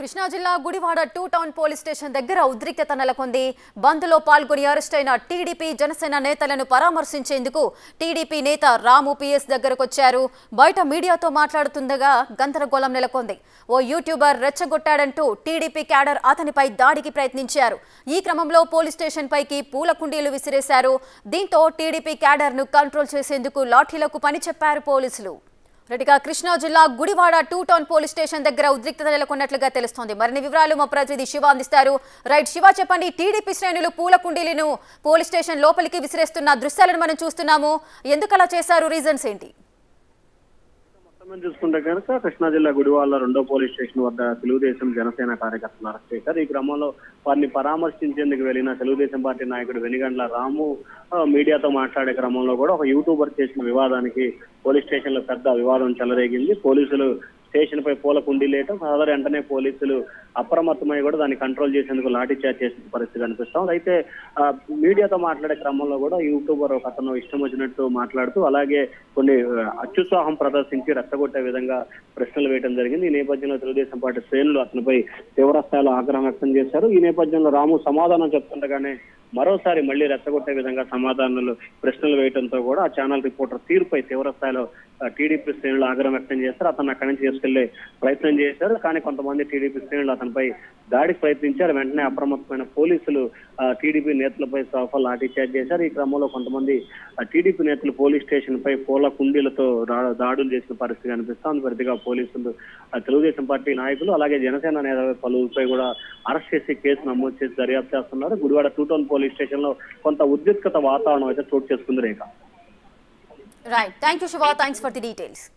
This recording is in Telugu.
కృష్ణా జిల్లా Gudivada two town police station దగ్గర ఉద్రిక్తత నెలకొంది బంద్లో పాల్గొని అరెస్ట్ అయిన టీడీపీ జనసేన నేతలను పరామర్శించేందుకు టీడీపీ నేత రాము పిఎస్ దగ్గరకొచ్చారు బయట మీడియాతో మాట్లాడుతుండగా గందరగోళం నెలకొంది ఓ యూట్యూబర్ రెచ్చగొట్టాడంటూ టీడీపీ క్యాడర్ అతనిపై దాడికి ప్రయత్నించారు ఈ క్రమంలో పోలీస్ స్టేషన్ పైకి పూల కుండీలు విసిరేశారు దీంతో టీడీపీ క్యాడర్ ను కంట్రోల్ చేసేందుకు లాఠీలకు పని చెప్పారు పోలీసులు రెడ్డిగా కృష్ణా జిల్లా Gudivada two town police station దగ్గర ఉద్రిక్తత నెలకొన్నట్లుగా తెలుస్తోంది మరిన్ని వివరాలు మా ప్రతినిధి శివ అందిస్తారు రైట్ శివ చెప్పండి టీడీపీ శ్రేణులు పూల కుండీలను పోలీస్ స్టేషన్ లోపలికి విసిరేస్తున్న దృశ్యాలను మనం చూస్తున్నాము ఎందుకు అలా చేశారు రీజన్స్ ఏంటి మొత్తం మీద చూసుకుంటే కనుక కృష్ణా జిల్లా గుడివాళ్ళ రెండో పోలీస్ స్టేషన్ వద్ద తెలుగుదేశం జనసేన కార్యకర్తలు అరెస్ట్ చేశారు ఈ క్రమంలో వారిని పరామర్శించేందుకు వెళ్లిన తెలుగుదేశం పార్టీ నాయకుడు వెనిగండ్ల రాము ఆ, మీడియాతో మాట్లాడే క్రమంలో కూడా ఒక యూట్యూబర్ చేసిన వివాదానికి పోలీస్ స్టేషన్ లో పెద్ద వివాదం చెలరేగింది పోలీసులు స్టేషన్ పై పూల కుండీలేయటం సదరు వెంటనే పోలీసులు అప్రమత్తమై కూడా దాన్ని కంట్రోల్ చేసేందుకు లాఠీ చార్జ్ చేసిన పరిస్థితి కనిపిస్తాం అయితే ఆ, మీడియాతో మాట్లాడే క్రమంలో కూడా యూట్యూబర్ ఒక అతను ఇష్టం వచ్చినట్టు మాట్లాడుతూ అలాగే కొన్ని ఆ, అత్యుత్సాహం ప్రదర్శించి రెచ్చగొట్టే విధంగా ప్రశ్నలు వేయడం జరిగింది ఈ నేపథ్యంలో తెలుగుదేశం పార్టీ శ్రేణులు అతనిపై తీవ్ర స్థాయిలో ఆగ్రహం వ్యక్తం చేశారు ఈ నేపథ్యంలో రాము సమాధానం చెప్తుండగానే మరోసారి మళ్ళీ రెచ్చగొట్టే విధంగా సమాధానాలు ప్రశ్నలు వేయడంతో కూడా ఆ ఛానల్ రిపోర్టర్ తీరుపై తీవ్ర స్థాయిలో ఆ, టీడీపీ శ్రేణులు ఆగ్రహం వ్యక్తం చేశారు అతను అక్కడి నుంచి తీసుకెళ్లే ప్రయత్నం చేశారు కానీ కొంతమంది టీడీపీ శ్రేణులు అతనిపై దాడికి ప్రయత్నించారు వెంటనే అప్రమత్తమైన పోలీసులు ఆ, టీడీపీ నేతలపై సోఫా లాఠీ చార్జ్ చేశారు ఈ క్రమంలో కొంతమంది ఆ, టీడీపీ నేతలు పోలీస్ స్టేషన్ పై పూల కుండీలతో దా- దాడులు చేసిన పరిస్థితి కనిపిస్తోంది ప్రతిగా పోలీసులు ఆ, తెలుగుదేశం పార్టీ నాయకులు అలాగే జనసేన నేత పలువురిపై కూడా అరెస్ట్ చేసి కేసు నమోదు చేసి దర్యాప్తు చేస్తున్నారు Gudivada two town police station లో కొంత ఉద్రిక్తత వాతావరణం అయితే చోటు చేసుకుంది Rekha right thank you Shiva thanks for the details